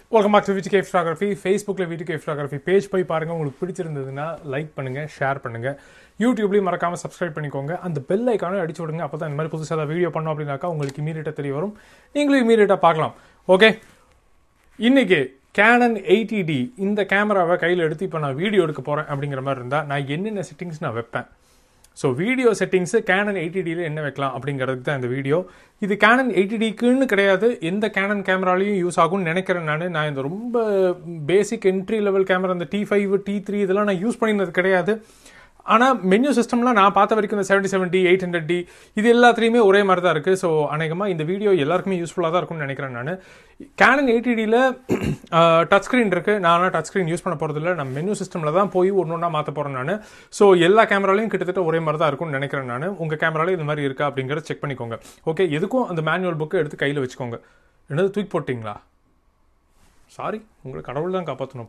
welcome back to VDK photography ஃபேஸ்புக்கில் VDK photography page போய் பாருங்கள் உங்களுக்கு பிடிச்சிருந்ததுன்னா லைக் பண்ணுங்கள் ஷேர் பண்ணுங்கள் யூடியூப்லேயும் மறக்காமல் சப்ஸ்கிரைப் பண்ணிக்கோங்க அந்த பெல் ஐக்கானும் அடிச்சு விடுங்க அப்போ தான் இந்த மாதிரி புதுசாக ஏதாவது வீடியோ பண்ணோம் அப்படின்னாக்கா உங்களுக்கு இமீடியட்டாக தெரிய வரும் நீங்களும் இமீடியட்டாக பார்க்கலாம் ஓகே இன்னைக்கு கேனன் எயிட்டி டி இந்த கேமராவை கையில் எடுத்து இப்போ நான் வீடியோ எடுக்க போகிறேன் அப்படிங்கிற மாதிரி இருந்தால் நான் என்னென்ன செட்டிங்ஸ் நான் வைப்பேன் so video settings Canon eighty டியில் என்ன வைக்கலாம் அப்படிங்கிறதுக்கு தான் இந்த வீடியோ இது கேனன் எயிட்டி டிக்குன்னு கிடையாது எந்த கேனன் கேமராலையும் யூஸ் ஆகும்னு நினைக்கிறேன் நான் நான் இந்த ரொம்ப பேசிக் என்ட்ரி லெவல் கேமரா இந்த டி ஃபைவ் டி த்ரீ இதெல்லாம் நான் யூஸ் பண்ணினது கிடையாது ஆனால் மெனு சிஸ்டம்லாம் நான் பார்த்த வரைக்கும் இந்த seventy seventy eight hundred D இது எல்லாத்துலேயுமே ஒரே மாதிரி தான் இருக்குது ஸோ அநேகமாக இந்த வீடியோ எல்லாருக்குமே யூஸ்ஃபுல்லாக தான் இருக்கும்னு நினைக்கிறேன் நான் கேனன் எயிட்டிடியில் டச் ஸ்க்ரீன் இருக்குது நான் டச் ஸ்க்ரீன் யூஸ் பண்ண போகிறதில்ல நான் மெனு சிஸ்டமில் தான் போய் ஒன்று ஒன்றா மாற்ற போகிறேன் நான் ஸோ எல்லா கேமராலையும் கிட்டத்தட்ட ஒரே மாதிரி தான் இருக்கும்னு நினைக்கிறேன் நான் உங்கள் கேமராலையும் இந்த மாதிரி இருக்கா அப்படிங்கிறத செக் பண்ணிக்கோங்க ஓகே எதுக்கும் அந்த மேனுவல் புக்கை எடுத்து கையில் வச்சுக்கோங்க என்னது தூக்கி போட்டிங்களா சாரி உங்களை கடவுள் தான் காப்பாற்றணும்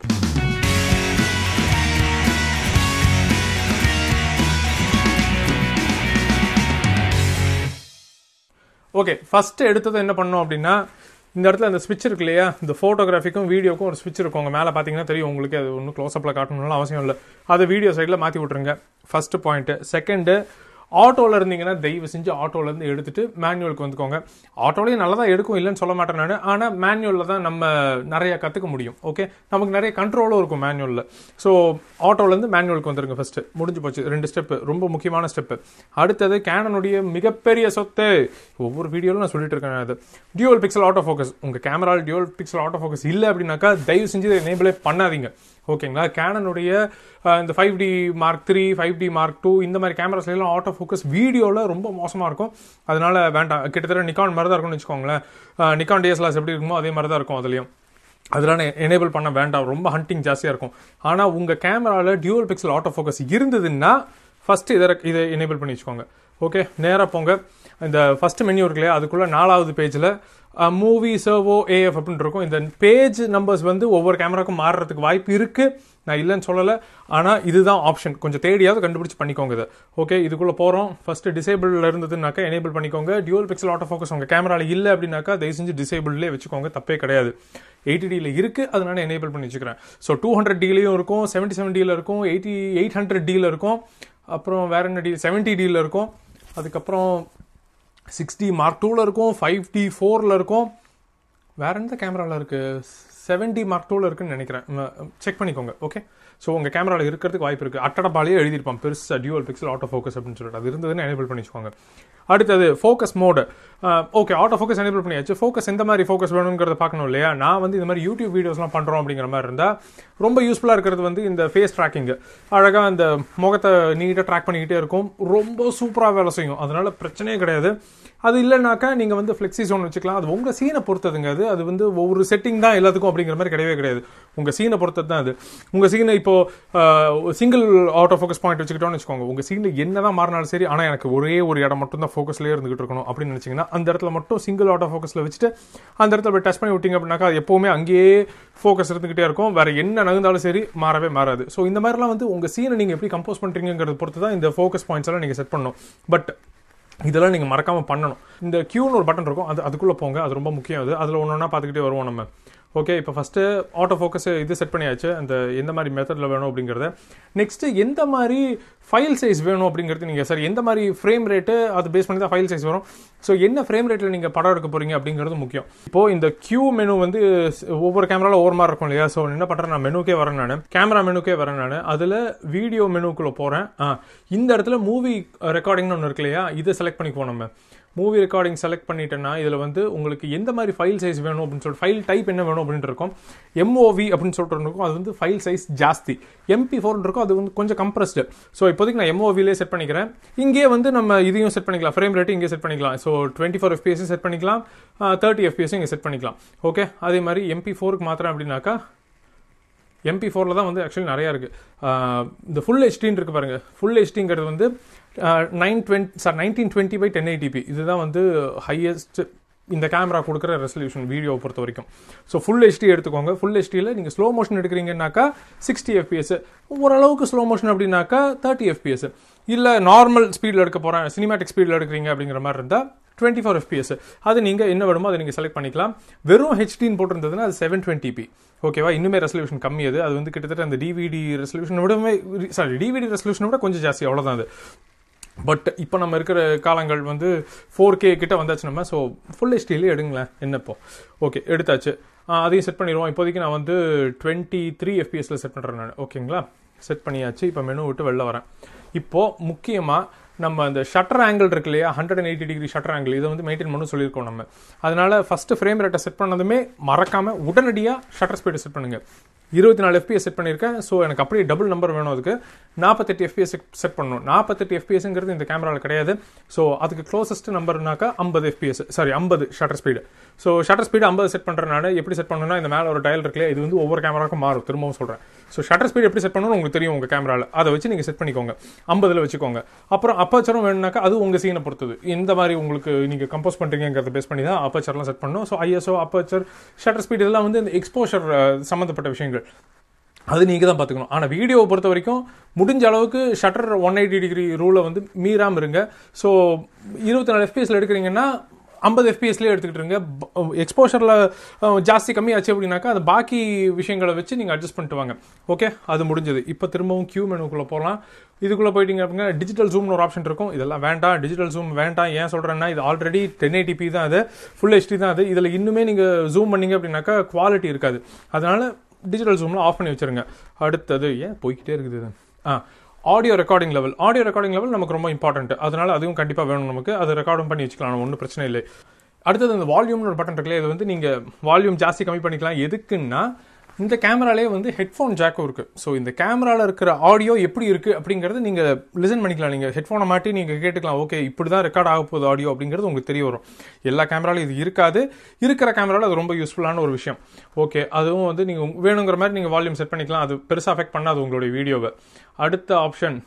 ஓகே ஃபஸ்ட்டு எடுத்தது என்ன பண்ணோம் அப்படின்னா இந்த இடத்துல அந்த ஸ்விட்ச் இருக்கு இல்லையா இந்த ஃபோட்டோகிராஃபிக்கும் வீடியோக்கும் ஒரு ஸ்விட்ச் இருக்கும் உங்க மேலே பார்த்தீங்கன்னா தெரியும் உங்களுக்கு அது ஒன்றும் க்ளோஸ்அப்பில் காட்டணும்னு அவசியம் இல்லை அதை வீடியோ சைடில் மாற்றி விட்ருங்க ஃபஸ்ட்டு பாயிண்ட்டு செகண்டு ஆட்டோவில் இருந்தீங்கன்னா தயவு செஞ்சு ஆட்டோலேருந்து எடுத்துட்டு மேனுவலுக்கு வந்துக்கோங்க ஆட்டோலையும் நல்லா தான் எடுக்கும் இல்லைன்னு சொல்ல மாட்டேன் நான் ஆனால் மேனுவலில் தான் நம்ம நிறைய கற்றுக்க முடியும் ஓகே நமக்கு நிறைய கண்ட்ரோலும் இருக்கும் மேனுவலில் ஸோ ஆட்டோலேருந்து மேனுவலுக்கு வந்துருங்க ஃபஸ்ட்டு முடிஞ்சு போச்சு ரெண்டு ஸ்டெப்பு ரொம்ப முக்கியமான ஸ்டெப்பு அடுத்தது கேனனுடைய மிகப்பெரிய சொத்து ஒவ்வொரு வீடியோவில் நான் சொல்லிட்டு இருக்கேன் அது டியூவல் பிக்சல் ஆட்டோ ஃபோக்கஸ் உங்கள் கேமராவில் டியூவல் பிக்சல் ஆட்டோ ஃபோக்கஸ் இல்லை அப்படின்னாக்கா தயவு செஞ்சு இதை எனேபிளே பண்ணாதீங்க ஓகேங்களா கேனனுடைய இந்த five D mark three five D mark two இந்த மாதிரி கேமராஸ்லாம் ஆட்டோ ஃபோக்கஸ் வீடியோவில் ரொம்ப மோசமாக இருக்கும் அதனால வேண்டாம் கிட்டத்தட்ட நிக்கான் மாதிரி தான் இருக்கும்னு வச்சுக்கோங்களேன் நிக்கான் டிஎஸ்எல்ஆர்ஸ் எப்படி இருக்குமோ அதே மாதிரி தான் இருக்கும் அதுலேயும் அதெல்லாம் எனேபிள் பண்ண வேண்டாம் ரொம்ப ஹண்டிங் ஜாஸ்தியாக இருக்கும் ஆனால் உங்கள் கேமராவில் டியூவல் பிக்சல் ஆட்டோ ஃபோக்கஸ் இருந்ததுன்னா ஃபஸ்ட்டு இதை இதை எனேபிள் பண்ணி வச்சுக்கோங்க ஓகே நேராக போங்க இந்த ஃபஸ்ட் மெனு இருக்கு இல்லையா அதுக்குள்ளே நாலாவது பேஜில் மூவி சர்வோ ஏஎஃப் அப்படின்னு இருக்கும் இந்த பேஜ் நம்பர்ஸ் வந்து ஒவ்வொரு கேமராக்கும் மாறுறதுக்கு வாய்ப்பு இருக்குது நான் இல்லைன்னு சொல்லலை ஆனால் இதுதான் ஆப்ஷன் கொஞ்சம் தேடியாவது கண்டுபிடிச்சு பண்ணிக்கோங்க இதை ஓகே இதுக்குள்ளே போகிறோம் ஃபஸ்ட்டு டிசேபிளில் இருந்ததுனாக்கா எனேபிள் பண்ணிக்கோங்க டியூவல் பிக்சல் ஆட்டோ ஃபோக்கஸ் உங்கள் கேமராவில் இல்லை அப்படின்னாக்கா தயவு செஞ்சு டிசேபிள்லேயே வச்சுக்கோங்க தப்பே கிடையாது எயிட்டி டியில் இருக்குது அதனால எனேபிள் பண்ணி வச்சுக்கிறேன் ஸோ டூ ஹண்ட்ரட் டிலையும் இருக்கும் செவன்ட்டி செவன் டியில் இருக்கும் எயிட்டி எயிட் ஹண்ட்ரட் டியில் இருக்கும் அப்புறம் வேற என்ன டி செவன்ட்டி டியில் இருக்கும் அதுக்கப்புறம் சிக்ஸ்டி மார்க் டூவில் இருக்கும் ஃபைவ் டி ஃபோரில் இருக்கும் வேற எந்த கேமராவில் இருக்குது செவன்டி மார்க் டூவில் இருக்குன்னு நினைக்கிறேன் செக் பண்ணிக்கோங்க ஓகே ஸோ உங்கள் கேமராவில் இருக்கிறதுக்கு வாய்ப்பு இருக்குது அட்டடப்பாலேயே எழுதியிருப்பான் பெருசாக டியூவல் பிக்சல் ஆட்டோ ஃபோக்கஸ் அப்படின்னு சொல்லிட்டு அது இருந்ததுன்னு எனேபிள் பண்ணி வச்சுக்கோங்க அடுத்தது focus mode okay auto focus enable பண்ணியாச்சு ஃபோக்கஸ் எந்த மாதிரி ஃபோக்கஸ் வேணுங்கிறத பார்க்கணும் இல்லையா நான் வந்து இந்த மாதிரி யூடியூப் வீடியோஸ்லாம் பண்ணுறோம் அப்படிங்கிற மாதிரி இருந்தால் ரொம்ப யூஸ்ஃபுல்லாக இருக்கிறது வந்து இந்த ஃபேஸ் ட்ராக்கிங் அழகாக அந்த முகத்தை நீட்டாக ட்ராக் பண்ணிக்கிட்டே இருக்கும் ரொம்ப சூப்பராக வேலை செய்யும் அதனால பிரச்சனையே கிடையாது அது இல்லைனாக்கா நீங்கள் வந்து ஃப்ளெக்ஸி ஜோன் வச்சுக்கலாம் அது உங்கள் சீனை பொறுத்ததுங்க அது அது வந்து ஒவ்வொரு செட்டிங் தான் எல்லாத்துக்கும் அப்படிங்கிற மாதிரி கிடையவே கிடையாது உங்கள் சீனை பொறுத்தது தான் அது உங்கள் சீனை இப்போ சிங்கிள் ஆட்டோ ஃபோக்கஸ் பாயிண்ட் வச்சுக்கிட்டோம்னு வச்சுக்கோங்க உங்கள் சீனில் என்ன தான் மாறினாலும் சரி ஆனால் எனக்கு ஒரே ஒரு இடம் மட்டும் தான் ஃபோக்கஸ்லேயே இருந்துகிட்டு இருக்கணும் அப்படின்னு நினச்சிங்கன்னா அந்த இடத்துல மட்டும் சிங்கிள் ஆட்டோ ஃபோக்கஸில் வச்சுட்டு அந்த இடத்துல போய் டச் பண்ணி விட்டிங்க அப்படின்னாக்கா அது எப்போவுமே அங்கேயே ஃபோக்கஸ் இருந்துகிட்டே இருக்கும் வேறு என்ன நகர்ந்தாலும் சரி மாறவே மாறாது ஸோ இந்த மாதிரிலாம் வந்து உங்கள் சீனை நீங்கள் எப்படி கம்போஸ் பண்ணுறீங்கிறத பொறுத்து தான் இந்த ஃபோக்கஸ் பாயிண்ட்ஸ் எல்லாம் நீங்கள் செட் பண்ணணும் பட் இதெல்லாம் நீங்கள் மறக்காமல் பண்ணணும் இந்த க்யூன்னு ஒரு பட்டன் இருக்கும் அது அதுக்குள்ளே போங்க அது ரொம்ப முக்கியம் அது அதில் ஒன்று ஒன்றா பார்த்துக்கிட்டே வருவோம் நம்ம ஓகே இப்போ ஃபஸ்ட்டு ஆட்டோ ஃபோக்கஸ் இது செட் பண்ணியாச்சு அந்த எந்த மாதிரி மெத்தடில் வேணும் அப்படிங்கிறத நெக்ஸ்ட்டு எந்த மாதிரி ஃபைல் சைஸ் வேணும் அப்படிங்கிறது நீங்கள் சார் எந்த மாதிரி ஃப்ரேம் ரேட்டு அது பேஸ் பண்ணி தான் ஃபைல் சைஸ் வரும் ஸோ என்ன ஃப்ரேம் ரேட்டில் நீங்கள் படம் எடுக்க போகிறீங்க அப்படிங்கிறது முக்கியம் இப்போது இந்த கியூ மெனு வந்து ஒவ்வொரு கேமராவில் ஒவ்வொரு மாதிரி இருக்கும் இல்லையா ஸோ என்ன பண்ணுறேன் நான் மெனுக்கே வரேன் நான் கேமரா மெனுக்கே வரேன் நான் அதில் வீடியோ மெனுக்குள்ளே போகிறேன் இந்த இடத்துல மூவி ரெக்கார்டிங்னு ஒன்று இருக்கு இல்லையா இதை செலக்ட் பண்ணிக்குவோம் நம்ம மூவி ரெக்கார்டிங் செலக்ட் பண்ணிட்டேன்னா இதில் வந்து உங்களுக்கு எந்த மாதிரி ஃபைல் சைஸ் வேணும் அப்படின்னு சொல்லிட்டு ஃபைல் டைப் என்ன வேணும் அப்படின்ட்டு இருக்கும் எம்ஓவி அப்படின்னு சொல்லிட்டு இருக்கும் அது வந்து ஃபைல் சைஸ் ஜாஸ்தி எம்பி ஃபோர்னு இருக்கும் அது வந்து கொஞ்சம் கம்ப்ரஸ்டு ஸோ இப்போதைக்கு நான் எம்ஓவிலே செட் பண்ணிக்கிறேன் இங்கே வந்து நம்ம இதையும் செட் பண்ணிக்கலாம் ஃப்ரேம் ரேட்டு இங்கே செட் பண்ணிக்கலாம் so twenty four FPS set பண்ணிக்கலாம் தேர்ட்டி எஃபிஎஸ் இங்கே செட் பண்ணிக்கலாம் ஓகே அதே மாதிரி எம்பி ஃபோருக்கு மாத்திரம் அப்படின்னாக்கா எம்பி ஃபோரில் தான் வந்து ஆக்சுவலி நிறையா இருக்குது இந்த ஃபுல் ஹெச்டின்னு இருக்குது பாருங்கள் ஃபுல் ஹெச்டிங்கிறது வந்து nine twenty sir nineteen twenty by ten eighty P இதுதான் வந்து ஹையஸ்ட் இந்த கேமரா கொடுக்குற ரெசல்யூஷன் வீடியோவை பொறுத்த வரைக்கும் ஸோ ஃபுல் ஹெச்டி எடுத்துக்கோங்க ஃபுல் ஹெச்டியில் நீங்கள் ஸ்லோ மோஷன் எடுக்கிறீங்கன்னாக்கா சிக்ஸ்டி எஃபிஎஸ் ஓரளவுக்கு ஸ்லோ மோஷன் அப்படின்னாக்கா தேர்ட்டி எஃபிஎஸ் இல்லை நார்மல் ஸ்பீடில் எடுக்க போகிறேன் சினிமேட்டிக் ஸ்பீடில் எடுக்கிறீங்க அப்படிங்கிற மாதிரி இருந்தால் டுவெண்ட்டி ஃபோர் எஃபிஎஸ் அது நீங்கள் என்ன வேணுமோ அதை நீங்கள் செலக்ட் பண்ணிக்கலாம் வெறும் ஹெச்டின்னு போட்டிருந்ததுன்னா அது செவன் டுவெண்ட்டி பி ஓகேவா இன்னுமே ரெசல்யூஷன் கம்மி அது அது வந்து கிட்டத்தட்ட அந்த டிவிடி ரெசல்யூஷன் விடவே சாரி டிவிடி ரெசல்யூஷனை விட கொஞ்சம் ஜாஸ்தி அவ்வளோதான் அது பட் இப்போ நம்ம இருக்கிற காலங்கள் வந்து ஃபோர் கே கிட்ட வந்தாச்சு நம்ம ஸோ ஃபுல் ஹெச்டிலே எடுங்களேன் என்ன இப்போ ஓகே எடுத்தாச்சு ஆ, அதையும் செட் பண்ணிடுவோம் இப்போதைக்கு நான் வந்து டுவெண்ட்டி த்ரீ எஃபிஎஸ்ல செட் பண்ணுறேன் நான் ஓகேங்களா செட் பண்ணியாச்சு இப்போ மெனு விட்டு வெளில வரேன் இப்போ முக்கியமாக நம்ம அந்த ஷட்டர் ஆங்கிள் இருக்கு இல்லையா hundred and eighty degree shutter angle இதை வந்து மெயின்டைன் பண்ண சொல்லியிருக்கோம் நம்ம அதனால ஃபர்ஸ்ட் ஃப்ரேம் ரேட்டை செட் பண்ணதுமே மறக்காம உடனடியாக ஷட்டர் ஸ்பீடை செட் பண்ணுங்க இருபத்தி நாலு எஃபிஎஸ் செட் பண்ணியிருக்கேன் ஸோ எனக்கு அப்படியே டபுள் நம்பர் வேணும் அதுக்கு நாற்பத்தெட்டு எஃபிஎஸ் செட் பண்ணணும் நாற்பத்தெட்டு எஃபிஎஸ்ங்கிறது இந்த கேமராவில் கிடையாது ஸோ அதுக்கு க்ளோசஸ்ட் நம்பர்னாக்கா ஐம்பது எஃபிஎஸ் சாரி ஐம்பது shutter speed so shutter speed ஐம்பது செட் பண்ணுறனால எப்படி செட் பண்ணணும்னா இந்த மேலே ஒரு டயல் இருக்குல்லையா இது வந்து ஒவ்வொரு கேமராக்கும் மாறும் திரும்பவும் சொல்கிறேன் ஸோ ஷட்டர் ஸ்பீடு எப்படி செட் பண்ணணும்னு உங்களுக்கு தெரியும் உங்கள் கேமராவில் அதை வச்சு நீங்கள் செட் பண்ணிக்கோங்க ஐம்பதில் வச்சுக்கோங்க அப்புறம் அப்பச்சரும் வேணும்னாக்கா அது உங்கள் சீனை பொறுத்தது எந்த மாதிரி உங்களுக்கு நீங்கள் கம்போஸ் பண்ணுறீங்கிறத பேஸ் பண்ணி தான் அப்பச்சர்லாம் செட் பண்ணணும் so ISO aperture shutter speed இதெல்லாம் வந்து இந்த எக்ஸ்போஷர் சம்மந்தப்பட்ட விஷயங்கள் அது நீங்கள் தான் பார்த்துக்கணும் ஆனால் வீடியோவை பொறுத்த வரைக்கும் முடிஞ்ச அளவுக்கு ஷட்டர் ஒன் எயிட்டி டிகிரி ரூலை வந்து மீறாமல் இருங்க ஸோ இருபத்தி நாலு எஃபிஎஸ்ல எடுக்கிறீங்கன்னா ஐம்பது எஃபிஎஸ்லேயே எடுத்துக்கிட்டு இருங்க எக்ஸ்போஷரில் ஜாஸ்தி கம்மியாச்சு அப்படின்னாக்கா அது பாக்கி விஷயங்களை வச்சு நீங்கள் அட்ஜஸ்ட் பண்ணிட்டு வாங்க ஓகே அது முடிஞ்சது இப்போ திரும்பவும் கியூ மெனுக்குள்ளே போகலாம் இதுக்குள்ளே போயிட்டீங்க அப்படின்னா டிஜிட்டல் ஜூம்னு ஒரு ஆப்ஷன் இருக்கும் இதெல்லாம் வேண்டாம் டிஜிட்டல் ஜூம் வேண்டாம் ஏன் சொல்கிறேன்னா இது ஆல்ரெடி டென் எயிட்டிபி தான் அது ஃபுல் ஹெச்டி தான் அது இதில் இன்னுமே நீங்கள் ஜூம் பண்ணீங்க அப்படின்னாக்கா குவாலிட்டி இருக்காது அதனால டிஜிட்டல் ஜூமில் ஆஃப் பண்ணி வச்சிருங்க அடுத்தது ஏன் போய்கிட்டே இருக்குது இது ஆ audio recording level audio recording level நமக்கு ரொம்ப இம்பார்ட்டன்ட் அதனால அதுவும் கண்டிப்பாக வேணும் நமக்கு அது ரெக்கார்டும் பண்ணி வச்சுக்கலாம் ஒன்றும் பிரச்சனை இல்லை அடுத்தது இந்த வால்யூம்னு ஒரு பட்டன் இருக்குல்ல இது வந்து நீங்கள் வால்யூம் ஜாஸ்தி கம்மி பண்ணிக்கலாம் எதுக்குன்னா இந்த கேமராலே வந்து ஹெட்ஃபோன் ஜாக்கும் இருக்கு ஸோ இந்த கேமராவில் இருக்கிற ஆடியோ எப்படி இருக்கு அப்படிங்கிறது நீங்க லிசன் பண்ணிக்கலாம் நீங்க ஹெட்ஃபோனை மாட்டி நீங்க கேட்டுக்கலாம் ஓகே இப்படி தான் ரெக்கார்ட் ஆக போகுது ஆடியோ அப்படிங்கிறது உங்களுக்கு தெரிய வரும் எல்லா கேமராலும் இது இருக்காது இருக்கிற கேமராவில் அது ரொம்ப யூஸ்ஃபுல்லான ஒரு விஷயம் ஓகே அதுவும் வந்து நீங்க வேணுங்கிற மாதிரி நீங்க வால்யூம் செட் பண்ணிக்கலாம் அது பெருசாக அஃபெக்ட் பண்ணாது உங்களுடைய வீடியோவை அடுத்த ஆப்ஷன்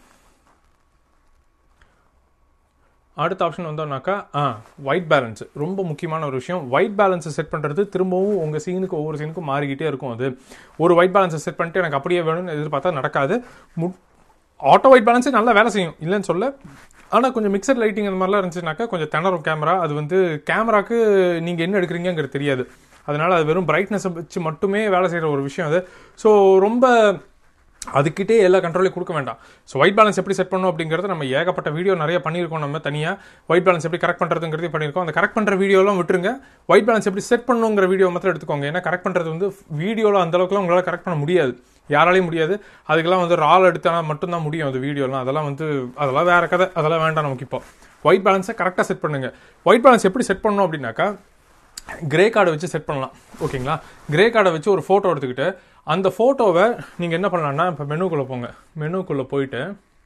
அடுத்த ஆப்ஷன் வந்தோம்னாக்கா ஆ ஒயிட் பேலன்ஸ் ரொம்ப முக்கியமான ஒரு விஷயம் ஒயிட் பேலன்ஸை செட் பண்ணுறது திரும்பவும் உங்கள் சீனுக்கு ஒவ்வொரு சீனுக்கும் மாறிக்கிட்டே இருக்கும் அது ஒரு ஒயிட் பேலன்ஸை செட் பண்ணிட்டு எனக்கு அப்படியே வேணும்னு எதிர்பார்த்தா நடக்காது மு ஆட்டோ ஒயிட் பேலன்ஸே நல்லா வேலை செய்யும் இல்லைன்னு சொல்ல ஆனால் கொஞ்சம் மிக்சர் லைட்டிங் அந்த மாதிரிலாம் இருந்துச்சுனாக்கா கொஞ்சம் திணறும் கேமரா அது வந்து கேமராக்கு நீங்கள் என்ன எடுக்கிறீங்கிறது தெரியாது அதனால அது வெறும் பிரைட்னஸை வச்சு மட்டுமே வேலை செய்கிற ஒரு விஷயம் அது ஸோ ரொம்ப அதுக்கிட்டே எல்லா கண்ட்ரோலையும் கொடுக்க வேண்டாம் ஸோ ஒயிட் பேலன்ஸ் எப்படி செட் பண்ணணும் அப்படிங்கிறது நம்ம ஏகப்பட்ட வீடியோ நிறைய பண்ணியிருக்கோம் நம்ம தனியாக ஒயிட் பேலன்ஸ் எப்படி கரெக்ட் பண்ணுறதுங்கிறதையும் பண்ணியிருக்கோம் அந்த கரெக்ட் பண்ணுற வீடியோலாம் விட்டுருங்க ஒயிட் பேலன்ஸ் எப்படி செட் பண்ணணுங்கிற வீடியோ மாத்திரம் எடுத்துக்கோங்க ஏன்னா கரெக்ட் பண்ணுறது வந்து வீடியோவில் அந்த அளவுக்குலாம் உங்களால் கரெக்ட் பண்ண முடியாது யாராலையும் முடியாது அதுக்கெல்லாம் வந்து ரால் எடுத்தானா மட்டும்தான் முடியும் அந்த வீடியோலாம் அதெல்லாம் வந்து அதெல்லாம் வேற கதை அதெல்லாம் வேண்டாம் நமக்கு இப்போ ஒயிட் பேலன்ஸை கரெக்டாக செட் பண்ணுங்க ஒயிட் பேலன்ஸ் எப்படி செட் பண்ணணும் அப்படின்னாக்கா கிரே கார்டை வச்சு செட் பண்ணலாம் ஓகேங்களா கிரே கார்டை வச்சு ஒரு ஃபோட்டோ எடுத்துக்கிட்டு அந்த ஃபோட்டோவை நீங்கள் என்ன பண்ணலாம்னா இப்போ மெனுக்குள்ளே போங்க மெனுக்குள்ளே போயிட்டு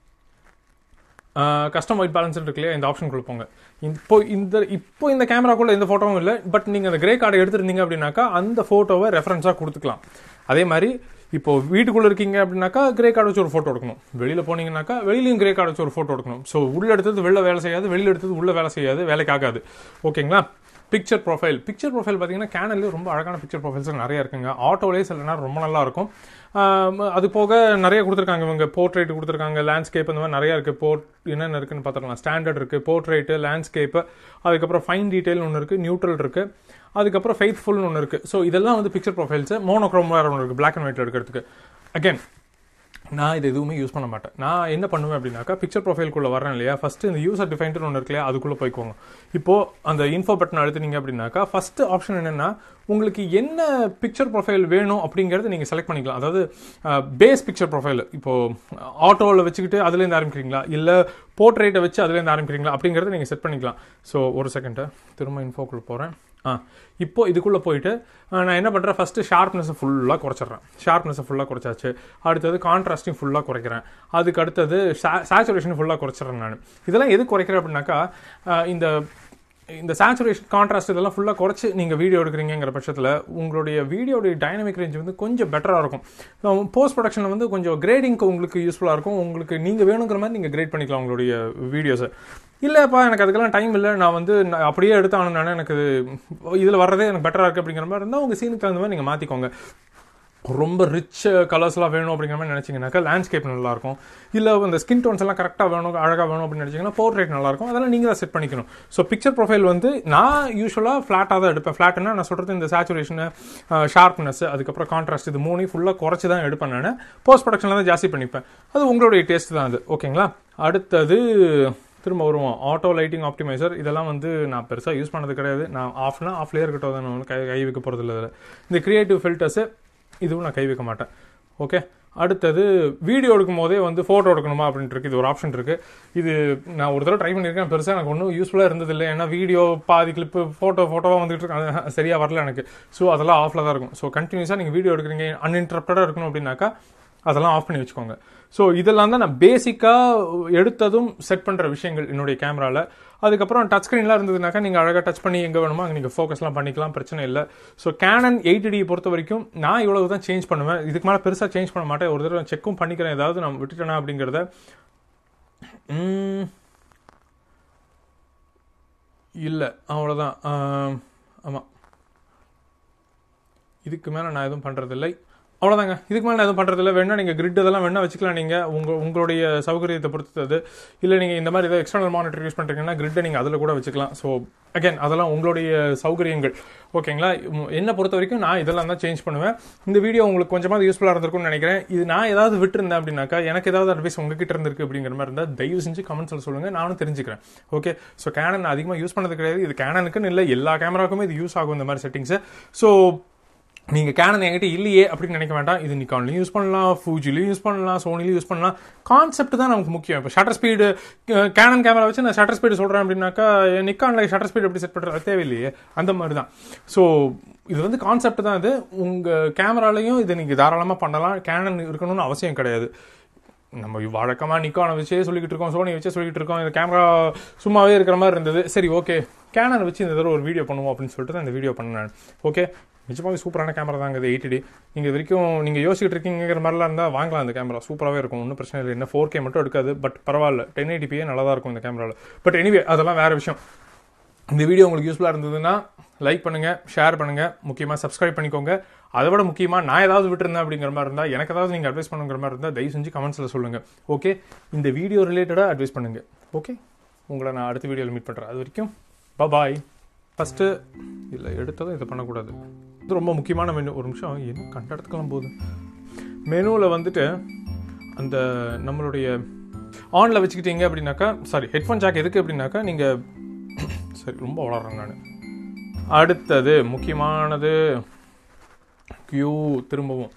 கஸ்டம் ஒயிட் பேலன்ஸ் இருக்கு இல்லையா இந்த ஆப்ஷனுக்குள்ள போங்க இப்போ இந்த இப்போ இந்த கேமராக்குள்ள எந்த ஃபோட்டோவும் இல்லை பட் நீங்கள் அந்த கிரே கார்டை எடுத்துருந்தீங்க அப்படின்னாக்கா அந்த ஃபோட்டோவை ரெஃபரன்ஸாக கொடுத்துக்கலாம் அதே மாதிரி இப்போ வீட்டுக்குள்ள இருக்கீங்க அப்படின்னாக்கா கிரே கார்டு வச்சு ஒரு ஃபோட்டோ எடுக்கணும் வெளியில போனீங்கன்னாக்கா வெளியிலையும் கிரே கார்டு வச்சு ஒரு ஃபோட்டோ எடுக்கணும் ஸோ உள்ள எடுத்தது வெளில வேலை செய்யாது வெளியில எடுத்தது உள்ள வேலை செய்யாது வேலைக்கு ஆகாது ஓகேங்களா பிக்சர் ப்ரொஃபைல் பிக்சர் ப்ரொஃபைல் பார்த்தீங்கன்னா கேனல்லே ரொம்ப அழகான பிக்சர் ப்ரொஃபைல்ஸ் நிறைய இருக்குங்க ஆட்டோலேயே சில நேரம் ரொம்ப நல்லா இருக்கும் ஆம், அது போக நிறைய கொடுத்துருக்காங்க இவங்க போர்ட்ரேட் கொடுத்துருக்காங்க லேண்ட்ஸ்கேப் அந்த மாதிரி நிறைய இருக்குது போர்ட் என்னென்ன இருக்குன்னு பார்த்துக்கலாம் ஸ்டாண்டர்ட் இருக்குது போர்ட்ரேட்டு லேண்ட்ஸ்கேப்பு அதுக்கப்புறம் ஃபைன் டீடைல் ஒன்று இருக்குது நியூட்ரல் இருக்குது அதுக்கப்புறம் ஃபெய்த்ஃபுல்னு ஒன்று இருக்குது ஸோ இதெல்லாம் வந்து பிக்சர் ப்ரொஃபைல்ஸ் மோனோக்ரோம் வேறு ஒன்று இருக்குது பிளாக் அண்ட் ஒயிட் எடுக்கிறதுக்கு அகைன் நான் இது எதுவுமே யூஸ் பண்ண மாட்டேன் நான் என்ன பண்ணுவேன் அப்படின்னாக்கா பிக்சர் ப்ரொஃபைல்குள்ளே வரேன் இல்லையா ஃபஸ்ட்டு இந்த யூசர் டிஃபைன்ட்டு ஒன்று இருக்கு இல்லையா அதுக்குள்ளே போய்க்கோங்க இப்போ அந்த இன்ஃபோ பட்டன் அழுத்துனீங்க அப்படின்னாக்கா ஃபஸ்ட்டு ஆப்ஷன் என்னென்னா உங்களுக்கு என்ன பிக்சர் ப்ரொஃபைல் வேணும் அப்படிங்கிறத நீங்கள் செலக்ட் பண்ணிக்கலாம் அதாவது பேஸ் பிக்சர் ப்ரொஃபைல் இப்போ ஆட்டோவில் வச்சுக்கிட்டு அதுலேருந்து ஆரம்பிக்கிறீங்களா இல்லை போர்ட்ரேட்டை வச்சு அதுலேருந்து ஆரம்பிக்கிறீங்களா அப்படிங்கிறத நீங்கள் செட் பண்ணிக்கலாம் ஸோ ஒரு செகண்டை திரும்ப இன்ஃபோக்குள்ளே போகிறேன் ஆ இப்போ இதுக்குள்ளே போயிட்டு ஆ, நான் என்ன பண்ணுறேன் ஃபஸ்ட்டு ஷார்ப்னஸை ஃபுல்லாக குறைச்சிட்றேன் ஷார்ப்னஸை ஃபுல்லாக குறைச்சாச்சு அடுத்தது கான்ட்ராஸ்டிங் ஃபுல்லாக குறைக்கிறேன் அதுக்கு அடுத்தது சேச்சுரேஷன் ஃபுல்லாக குறைச்சிட்றேன் நான் இதெல்லாம் எது குறைக்கிறேன் அப்படின்னாக்கா ஆ, இந்த இந்த சேச்சுரேஷன் கான்ட்ராஸ்ட் இதெல்லாம் ஃபுல்லாக குறைச்சி நீங்கள் வீடியோ எடுக்கிறீங்கிற பட்சத்தில் உங்களுடைய வீடியோடைய டைனமிக் ரேஞ்ச் வந்து கொஞ்சம் பெட்டராக இருக்கும் போஸ்ட் ப்ரொடக்ஷனில் வந்து கொஞ்சம் கிரேடிங்க்கு உங்களுக்கு யூஸ்ஃபுல்லாக இருக்கும் உங்களுக்கு நீங்கள் வேணுங்கிற மாதிரி நீங்கள் கிரேட் பண்ணிக்கலாம் உங்களுடைய வீடியோஸை இல்லைப்பா எனக்கு அதுக்கெல்லாம் டைம் இல்லை நான் வந்து நான் அப்படியே எடுத்தானு எனக்கு இதில் வர்றதே எனக்கு பெட்டராக இருக்குது அப்படிங்கிற மாதிரி இருந்தால் உங்கள் சீனுக்கு தகுந்த மாதிரி நீங்கள் மாற்றிக்கோங்க ரொம்ப ரிச் கலர்ஸ்லாம் வேணும் அப்படிங்கிற மாதிரி நினச்சிங்கனாக்கா லேண்ட்ஸ்கேப் நல்லாயிருக்கும் இல்லை இந்த ஸ்கின் டோன்ஸ் எல்லாம் கரெக்டாக வேணும் அழகாக வேணும் அப்படின்னு நினச்சிங்கன்னா போர்ட்ரேட் நல்லாயிருக்கும் அதெல்லாம் நீங்கள் தான் செட் பண்ணிக்கணும் ஸோ பிக்சர் ப்ரொஃபைல் வந்து நான் யூஸ்வலாக ஃப்ளாட்டாக தான் எடுப்பேன் ஃப்ளாட்னா நான் சொல்கிறது இந்த சேச்சுரேஷனு ஷார்ப்னஸ் அதுக்கப்புறம் கான்ட்ராஸ்ட் இது மூணையும் ஃபுல்லாக குறைச்சி தான் எடுப்பேன் நான் போஸ்ட் ப்ரொடக்ஷனில் தான் ஜாஸ்தி பண்ணிப்பேன் அது உங்களுடைய டேஸ்ட் தான் அது ஓகேங்களா அடுத்தது திரும்ப வருவோம் ஆட்டோ லைட்டிங் ஆப்டிமைசர் இதெல்லாம் வந்து நான் பெருசாக யூஸ் பண்ணது கிடையாது நான் ஆஃப்னா ஆஃப்லேயே இருக்கட்டும் தான் நான் கை கை வைக்க போகிறது இல்லை இதில் இந்த கிரியேட்டிவ் ஃபில்டர்ஸு இதுவும் நான் கை வைக்க மாட்டேன் ஓகே அடுத்தது வீடியோ எடுக்கும் போதே வந்து ஃபோட்டோ எடுக்கணுமா அப்படின்ட்டு இருக்கு இது ஒரு ஆப்ஷன் இருக்கு இது நான் ஒரு தடவை ட்ரை பண்ணியிருக்கேன் பெருசாக எனக்கு ஒன்றும் யூஸ்ஃபுல்லாக இருந்ததில்லை ஏன்னா வீடியோ பாதி கிளிப்பு ஃபோட்டோ ஃபோட்டோவாக வந்துட்டு இருக்கு அது சரியாக வரல எனக்கு ஸோ அதெல்லாம் ஆஃபில் தான் இருக்கும் ஸோ கண்டினியூஸாக நீங்கள் வீடியோ எடுக்கிறீங்க அன்இன்டரப்டடாக இருக்கணும் அப்படின்னாக்கா அதெல்லாம் ஆஃப் பண்ணி வச்சுக்கோங்க ஸோ இதெல்லாம் தான் நான் பேசிக்காக எடுத்ததும் செட் பண்ணுற விஷயங்கள் என்னுடைய கேமராவில் அதுக்கப்புறம் டச் ஸ்க்ரீன்லாம் இருந்ததுனாக்கா நீங்கள் அழகாக டச் பண்ணி எங்கே வேணுமோ அங்கே நீங்கள் ஃபோக்கஸ்லாம் பண்ணிக்கலாம் பிரச்சனை இல்லை ஸோ கேனன் எயிட் டி பொறுத்த வரைக்கும் நான் இவ்வளவு தான் சேஞ்ச் பண்ணுவேன் இதுக்கு மேலே பெருசாக சேஞ்ச் பண்ண மாட்டேன் ஒரு தடவை செக்கும் பண்ணிக்கிறேன் ஏதாவது நான் விட்டுட்டேனா அப்படிங்கிறத இல்லை அவ்வளோதான் ஆமாம் இதுக்கு மேலே நான் எதுவும் பண்ணுறதில்லை அவ்வளோதாங்க இதுக்கு மேலே எதுவும் பண்ணுறதில்ல வேணா நீங்கள் கிரிட் இதெல்லாம் வேணா வச்சுக்கலாம் நீங்கள் உங்கள் உங்களுடைய சௌகரியத்தை பொறுத்தது இல்லை நீங்கள் இந்த மாதிரி ஏதாவது எக்ஸ்டர்னல் மானிட்டர் யூஸ் பண்ணுறீங்கன்னா கிரிட்டை நீங்கள் அதில் கூட வச்சுக்கலாம் ஸோ அகைன் அதெல்லாம் உங்களுடைய சௌகரியங்கள் ஓகேங்களா என்னை பொறுத்த வரைக்கும் நான் இதெல்லாம் தான் சேஞ்ச் பண்ணுவேன் இந்த வீடியோ உங்களுக்கு கொஞ்சமாக யூஸ்ஃபுல்லாக இருந்திருக்கும்னு நினைக்கிறேன் இது நான் ஏதாவது விட்டுருந்தேன் அப்படின்னாக்கா எனக்கு ஏதாவது அட்வைஸ் உங்ககிட்ட இருந்திருக்கு அப்படிங்கிற மாதிரி இருந்தால் தயவு செஞ்சு கமெண்ட்ஸில் சொல்லுங்கள் நானும் தெரிஞ்சுக்கிறேன் ஓகே ஸோ கேனன் அதிகமாக யூஸ் பண்ணது கிடையாது இது கேனனுக்குன்னு இல்லை எல்லா கேமராவுக்குமே இது யூஸ் ஆகும் இந்த மாதிரி செட்டிங்ஸு ஸோ நீங்கள் கேனன் என்கிட்ட இல்லையே அப்படின்னு நினைக்க வேண்டாம் இது நிக்கான்லையும் யூஸ் பண்ணலாம் ஃபூஜிலையும் யூஸ் பண்ணலாம் சோனிலையும் யூஸ் பண்ணலாம் கான்செப்ட் தான் நமக்கு முக்கியம் இப்போ ஷட்டர் ஸ்பீடு கேனன் கேமரா வச்சு நான் ஷட்டர் ஸ்பீடு சொல்கிறேன் அப்படின்னாக்கா நிக்கானில் ஷட்டர் ஸ்பீடு எப்படி செட் பண்ணுறது தேவையில்லையே அந்த மாதிரி தான் ஸோ இது வந்து கான்செப்ட் தான் இது உங்கள் கேமராலையும் இதை நீங்கள் தாராளமாக பண்ணலாம் கேனன் இருக்கணும்னு அவசியம் கிடையாது நம்ம வழக்கமாக நிக்கானை வச்சே சொல்லிக்கிட்டு இருக்கோம் சோனி வச்சே சொல்லிக்கிட்டு இருக்கோம் இந்த கேமரா சும்மாவே இருக்கிற மாதிரி இருந்தது சரி ஓகே கேனனை வச்சு இந்த தடவை ஒரு வீடியோ பண்ணுவோம் அப்படின்னு சொல்லிட்டு தான் இந்த வீடியோ பண்ணேன் ஓகே நிஜமாவே சூப்பரான கேமரா தாங்க இது எயிட்டி டி நீங்கள் இது வரைக்கும் நீங்கள் யோசிச்சுட்டு இருக்கீங்கிற மாதிரிலாம் இருந்தால் வாங்கலாம் இந்த கேமரா சூப்பராகவே இருக்கும் ஒன்றும் பிரச்சனை இல்லை என்ன ஃபோர் கே மட்டும் எடுக்காது பட் பரவாயில்ல டென் எயிட்டிபியே நல்லா தான் இருக்கும் இந்த கேமராவில் பட் எனிவே அதெல்லாம் வேறு விஷயம் இந்த வீடியோ உங்களுக்கு யூஸ்ஃபுல்லாக இருந்ததுன்னா லைக் பண்ணுங்கள் ஷேர் பண்ணுங்கள் முக்கியமாக சப்ஸ்கிரைப் பண்ணிக்கோங்க அதை விட முக்கியமாக நான் ஏதாவது விட்டுருந்தேன் அப்படிங்கிற மாதிரி இருந்தால் எனக்கு ஏதாவது நீங்கள் அட்வைஸ் பண்ணுங்கிற மாதிரி இருந்தால் தயவு செஞ்சு கமெண்ட்ஸில் சொல்லுங்கள் ஓகே இந்த வீடியோ ரிலேட்டடாக அட்வைஸ் பண்ணுங்கள் ஓகே உங்களை நான் அடுத்த வீடியோவில் மீட் பண்ணுறேன் அது வரைக்கும் பாய் ஃபஸ்ட்டு இல்லை எடுத்ததும் இதை பண்ணக்கூடாது இது ரொம்ப முக்கியமான மெனு ஒரு நிமிஷம் என்ன கண்ட இடத்துக்கெல்லாம் போகுது மெனுவில் வந்துட்டு அந்த நம்மளுடைய ஆனில் வச்சுக்கிட்டீங்க அப்படின்னாக்கா சாரி ஹெட்ஃபோன் ஜாக் எதுக்கு அப்படின்னாக்கா நீங்கள் சரி ரொம்ப வளர்றேன் நான் அடுத்தது முக்கியமானது கியூ திரும்பவும்